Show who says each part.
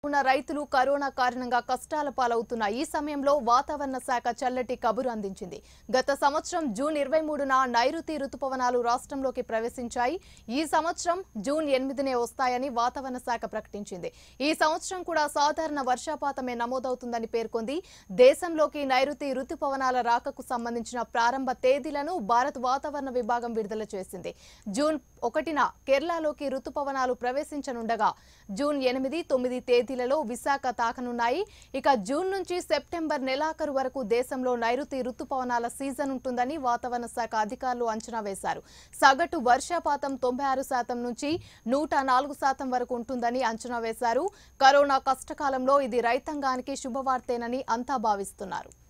Speaker 1: ఉన్న రైతులు కరోనా కారణంగా కష్టాల పాలవుతున్న ఈ సమయంలో వాతావరణ శాఖ చల్లటి కబురు అందించింది గత సంవత్సరం జూన్ ఇరవై మూడున నైరుతి రుతుపవనాలు రాష్ట్రంలోకి ప్రవేశించాయి ఈ సంవత్సరం జూన్ ఎనిమిదినే వస్తాయని వాతావరణ శాఖ ప్రకటించింది ఈ సంవత్సరం కూడా సాధారణ వర్షపాతమే నమోదవుతుందని పేర్కొంది దేశంలోకి నైరుతి రుతుపవనాల రాకకు సంబంధించిన ప్రారంభ తేదీలను భారత్ వాతావరణ విభాగం విడుదల చేసింది జూన్ ఒకటిన కేరళలోకి రుతుపవనాలు ప్రవేశించనుండగా జూన్ ఎనిమిది తొమ్మిది తేదీలలో విశాఖ తాకనున్నాయి ఇక జూన్ నుంచి సెప్టెంబర్ నెలాఖరు వరకు దేశంలో నైరుతి రుతుపవనాల సీజన్ ఉంటుందని వాతావరణ శాఖ అధికారులు అంచనా వేశారు సగటు వర్షపాతం తొంభై ఆరు శాతం నుంచి నూట నాలుగు శాతం వరకు ఉంటుందని అంచనా వేశారు కరోనా కష్టకాలంలో ఇది రైతాంగానికి శుభవార్తేనని అంతా భావిస్తున్నారు